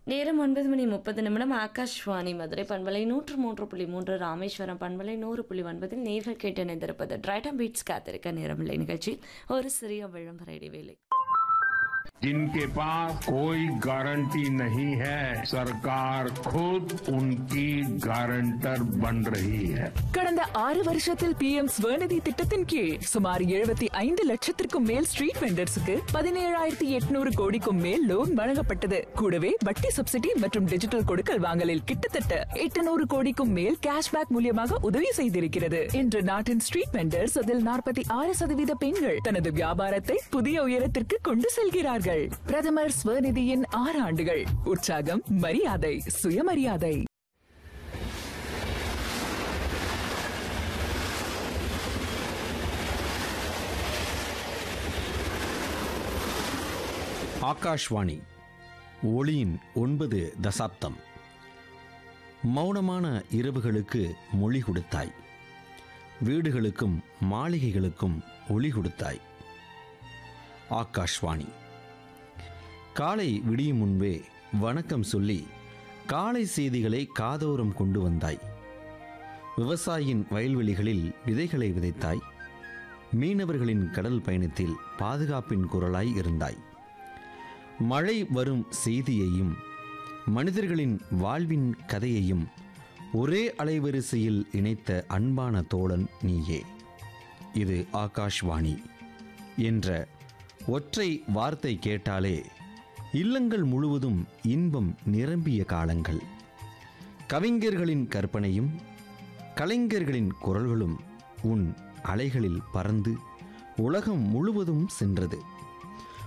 நேரம் ஒன்பது மணி முப்பது நிமிடம் ஆகாஷ்வாணி மதுரை பண்பலை நூற்று மூன்று புள்ளி மூன்று ராமேஸ்வரம் பண்பலை நூறு புள்ளி ஒன்பதில் நேர்கள் கேட்டு இணைந்திருப்பது டிரைட்டம் பீட்ஸ் காத்திருக்க நேரமில்லை நிகழ்ச்சி ஒரு சிறிய விளம்பர இடைவேளை जिनके पास कोई गारंटी नहीं है सरकार खुद उनकी गारंटर बन रही है கடந்த ஆறு வருஷத்தில் பி எம் ஸ்வநிதி திட்டத்தின் கீழ் சுமார் எழுபத்தி ஐந்து லட்சத்திற்கும் மேல் ஸ்ட்ரீட் வெண்டர்ஸுக்கு பதினேழாயிரத்தி எட்நூறு கோடிக்கும் மேல் லோன் வழங்கப்பட்டது கூடவே வட்டி சப்சிடி மற்றும் டிஜிட்டல் கொடுக்கல் வாங்கலில் கிட்டத்தட்ட எட்டுநூறு கோடிக்கும் மேல் கேஷ்பேக் மூலியமாக உதவி செய்திருக்கிறது இன்று நாட்டின் ஸ்ட்ரீட் வெண்டர்ஸ் அதில் நாற்பத்தி ஆறு சதவீத பெண்கள் தனது வியாபாரத்தை புதிய உயரத்திற்கு கொண்டு செல்கிறார்கள் பிரதமர் ஸ்வநிதியின் ஆறு ஆண்டுகள் உற்சாகம் மரியாதை சுயமரியாதை ஆகாஷ்வாணி ஒளியின் ஒன்பது தசாப்தம் மௌனமான இரவுகளுக்கு மொழி கொடுத்தாய் வீடுகளுக்கும் மாளிகைகளுக்கும் ஒளி கொடுத்தாய் ஆகாஷ்வாணி காலை விடியும் முன்பே வணக்கம் சொல்லி காலை செய்திகளை காதோரம் கொண்டு வந்தாய் விவசாயியின் வயல்வெளிகளில் விதைகளை விதைத்தாய் மீனவர்களின் கடல் பயணத்தில் பாதுகாப்பின் குரலாய் இருந்தாய் மழை வரும் செய்தியையும் மனிதர்களின் வாழ்வின் கதையையும் ஒரே அலைவரிசையில் இணைத்த அன்பான தோழன் நீயே இது ஆகாஷ்வாணி என்ற ஒற்றை வார்த்தை கேட்டாலே இல்லங்கள் முழுவதும் இன்பம் நிரம்பிய காலங்கள் கவிஞர்களின் கற்பனையும் கலைஞர்களின் குரல்களும் உன் அலைகளில் பறந்து உலகம் முழுவதும் சென்றது